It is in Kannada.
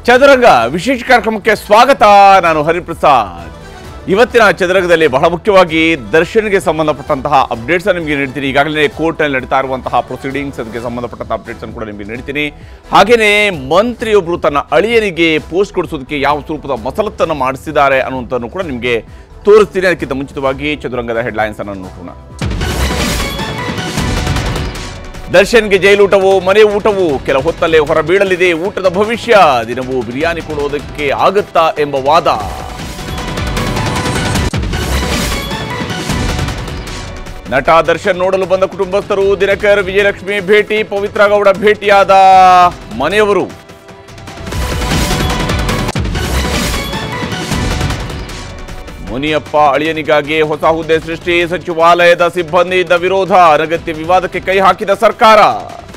ಚದುರಂಗ ವಿಶೇಷ ಕಾರ್ಯಕ್ರಮಕ್ಕೆ ಸ್ವಾಗತ ನಾನು ಹರಿಪ್ರಸಾದ್ ಇವತ್ತಿನ ಚದುರಂಗದಲ್ಲಿ ಬಹಳ ಮುಖ್ಯವಾಗಿ ದರ್ಶನ್ಗೆ ಸಂಬಂಧಪಟ್ಟಂತಹ ಅಪ್ಡೇಟ್ಸ್ ನಿಮಗೆ ನೀಡ್ತೀನಿ ಈಗಾಗಲೇ ಕೋರ್ಟ್ನಲ್ಲಿ ನಡೀತಾ ಇರುವಂತಹ ಪ್ರೊಸೀಡಿಂಗ್ಸ್ ಅದಕ್ಕೆ ಸಂಬಂಧಪಟ್ಟಂತಹ ಅಪ್ಡೇಟ್ಸ್ ಅನ್ನು ಕೂಡ ನಿಮಗೆ ನೀಡ್ತೀನಿ ಹಾಗೆಯೇ ಮಂತ್ರಿಯೊಬ್ಬರು ತನ್ನ ಅಳಿಯನಿಗೆ ಪೋಸ್ಟ್ ಕೊಡಿಸೋದಕ್ಕೆ ಯಾವ ಸ್ವರೂಪದ ಮಸಲತ್ತನ್ನು ಮಾಡಿಸಿದ್ದಾರೆ ಅನ್ನುವಂಥನ್ನು ಕೂಡ ನಿಮಗೆ ತೋರಿಸ್ತೀನಿ ಅದಕ್ಕಿಂತ ಮುಂಚಿತವಾಗಿ ಚದುರಂಗದ ಹೆಡ್ಲೈನ್ಸ್ ಅನ್ನು ನೋಡೋಣ ದರ್ಶನ್ಗೆ ಜೈಲೂಟವು ಮನೆ ಊಟವು ಕೆಲ ಹೊತ್ತಲ್ಲೇ ಹೊರಬೀಳಲಿದೆ ಊಟದ ಭವಿಷ್ಯ ದಿನವೂ ಬಿರಿಯಾನಿ ಕೊಡೋದಕ್ಕೆ ಆಗುತ್ತಾ ಎಂಬ ವಾದ ನಟ ದರ್ಶನ್ ನೋಡಲು ಬಂದ ಕುಟುಂಬಸ್ಥರು ದಿನಕರ್ ವಿಜಯಲಕ್ಷ್ಮಿ ಭೇಟಿ ಪವಿತ್ರ ಗೌಡ ಭೇಟಿಯಾದ ಮನೆಯವರು ಮುನಿಯಪ್ಪ ಅಳಿಯನಿಗಾಗಿ ಹೊಸ ಹುದ್ದೆ ಸೃಷ್ಟಿ ಸಚಿವಾಲಯದ ಸಿಬ್ಬಂದಿಯಿಂದ ವಿರೋಧ ಅನಗತ್ಯ ವಿವಾದಕ್ಕೆ ಕೈ ಹಾಕಿದ ಸರ್ಕಾರ